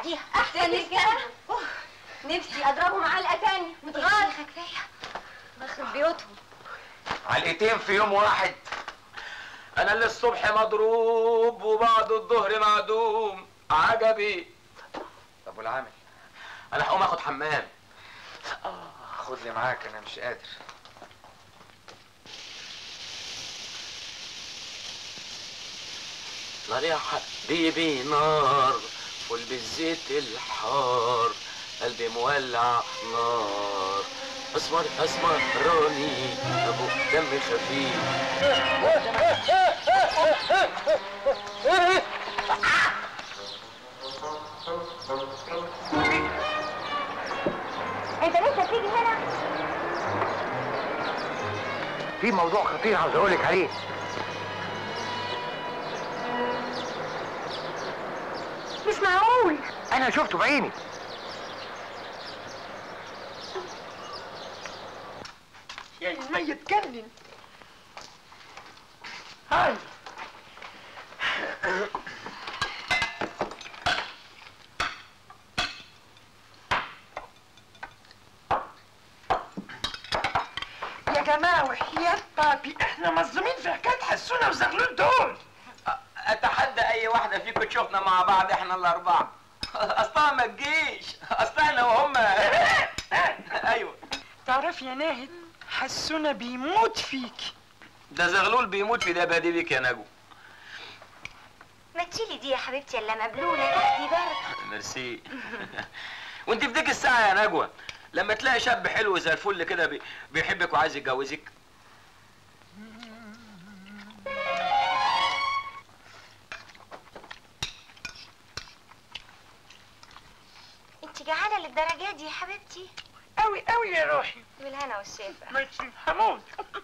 بعديها احسن من كده نفسي اضربهم علقه تاني متغار كفايه بخرب بيوتهم علقتين في يوم واحد انا اللي الصبح مضروب وبعد الظهر معدوم عجبي طب والعامل انا هقوم اخد حمام آه، خد لي معاك انا مش قادر نار يا حبيبي نار فول بالزيت الحار قلبي مولع نار اسمر اسمر راني ابو دم خفيف انت لسه تيجي هنا في موضوع خطير عاوز اقولك عليه مش معقول انا شفته بعيني يا ما يتجنن هاي يا جماعة وحياة بابي احنا مظلومين في حكاية حسونة وزغلول دول اتحدى اي واحده فيكم تشوفنا مع بعض احنا الاربعه اصلها ما تجيش اصل احنا وهم ايوه تعرف يا ناهد حسونة بيموت فيك ده زغلول بيموت في دبادي بيك يا نجو ما تشيلي دي يا حبيبتي الا مبلوله تاخدي برد ميرسي وانت في ديك الساعه يا نجوى لما تلاقي شاب حلو زي الفل كده بي- بيحبك وعايز يتجوزك انت جعانه للدرجه دي يا حبيبتي قوي قوي يا روحي بالهنا والشفا ماشي هموت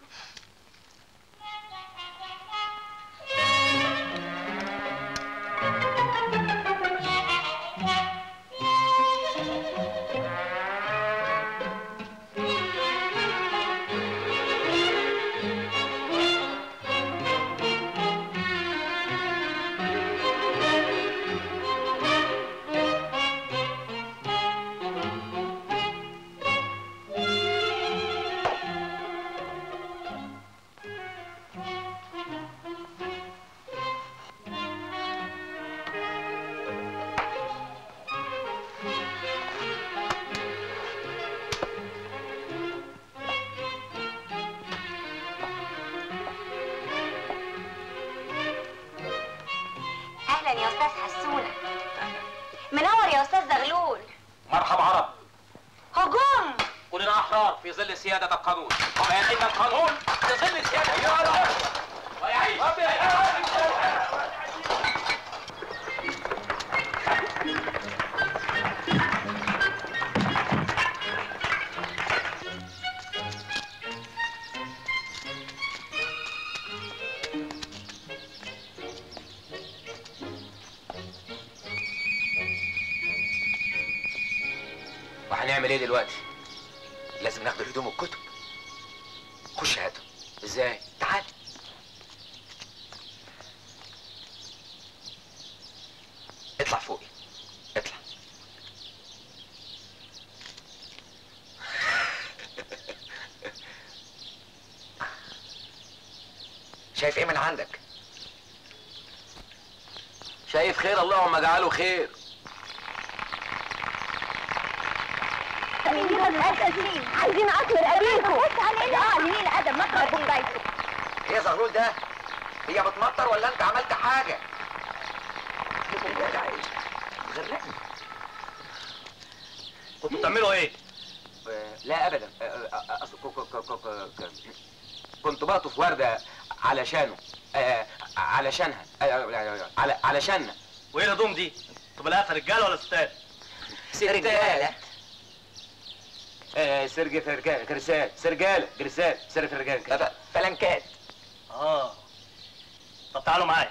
اهلا يا استاذ حسونه منور يا استاذ زغلول مرحب عرب هجوم كلنا احرار في ظل سياده القانون وما يتم القانون في ظل سياده القانون ويعيش وهنعمل ايه دلوقتي؟ لازم ناخد الهدوم والكتب خش هاتهم ازاي؟ تعال اطلع فوقي اطلع شايف ايه من عندك شايف خير اللهم اجعله خير عايزين اكل ابيكم بص علينا اه لمين ادم مطر بنجايته ايه يا زغلول ده هي بتمطر ولا انت عملت حاجه غرقني كنتوا بتعملوا ايه؟ لا ابدا أصل ك- ك- ك- ك- ك- كنت بقطف ورده علشانه آه، علشانها آه، على علشاننا وايه الهدوم دي؟ طب الاقيها رجاله ولا ستات؟ رجاله آه، سرج فرجال جرسال سرجاله جرسال سر فرجال فلنكات اه طب تعالوا معايا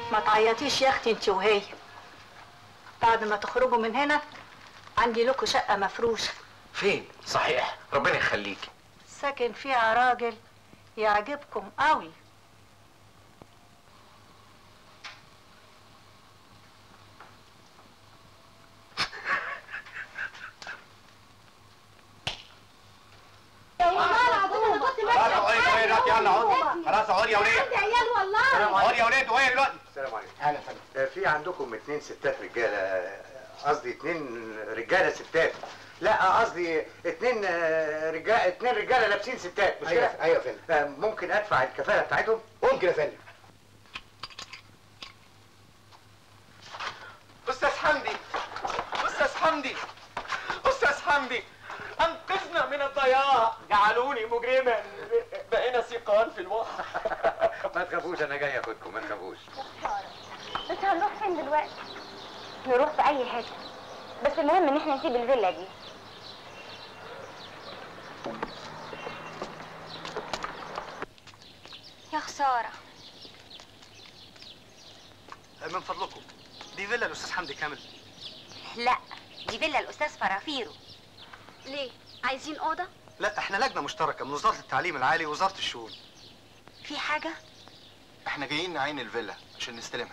ما تعيطيش يا اختي انت وهي بعد ما تخرجوا من هنا عندي لكم شقه مفروشه فين صحيح ربنا يخليكي ساكن فيها راجل يعجبكم قوي خلاص اقعدي وهي دلوقتي يلا اقعدي خلاص اقعدي يا ولاد عيال والله اقعدي يا ولاد وهي دلوقتي السلام عليكم اهلا يا فندم آه، في عندكم اتنين ستات رجاله آه، قصدي اتنين رجاله ستات لا قصدي اتنين رجاله اتنين رجاله لابسين ستات مش ايوه كده؟ ايوه يا فندم آه، ممكن ادفع الكفاله بتاعتهم؟ ممكن يا فندم استاذ حمدي استاذ حمدي استاذ حمدي انقذنا من الضياع جعلوني مجرما بقينا ثقان في الوحش ما تخافوش انا جاي اخدكم ما تخافوش بس هنروح فين دلوقتي؟ نروح في أي حتة بس المهم إن احنا نسيب الفيلا دي يا خسارة من فضلكم دي فيلا الاستاذ حمدي كامل لا دي فيلا الأستاذ فرافيرو ليه؟ عايزين أوضة؟ لا احنا لجنه مشتركه من وزاره التعليم العالي ووزاره الشؤون في حاجة؟ احنا جايين نعين الفيلا عشان نستلمها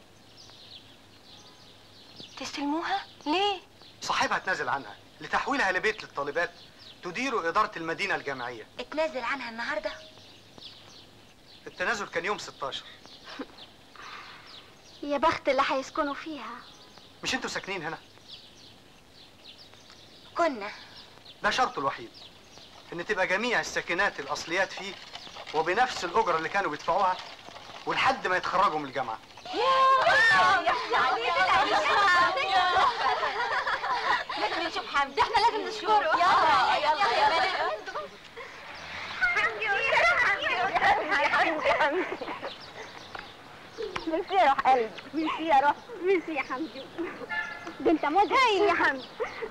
تستلموها؟ ليه؟ صاحبها اتنازل عنها لتحويلها لبيت للطالبات تدير اداره المدينه الجامعيه اتنازل عنها النهاردة؟ التنازل كان يوم 16 يا بخت اللي هيسكنوا فيها مش انتوا ساكنين هنا كنا ده شرطه الوحيد ان تبقى جميع الساكنات الاصليات فيه وبنفس الاجره اللي كانوا بيدفعوها ولحد ما يتخرجوا من الجامعه لازم نشوف حمدي احنا لازم نشوفه يلا يلا يا بنات ميرسي يا روح قلبي ميرسي يا روح ميرسي يا حمدي ده انت مدهن يا حمدي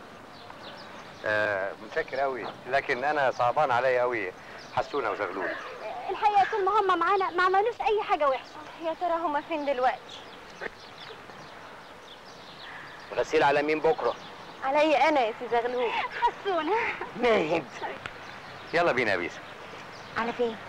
آه متشكر قوي لكن انا صعبان عليا قوي حسونه وزغلول الحقيقه طول ما هم معانا ما عملوش اي حاجه وحشه يا ترى هما فين دلوقتي غسيل على مين بكره عليا انا يا سي زغلول حسونه ناهد يلا بينا يا بيسا على فين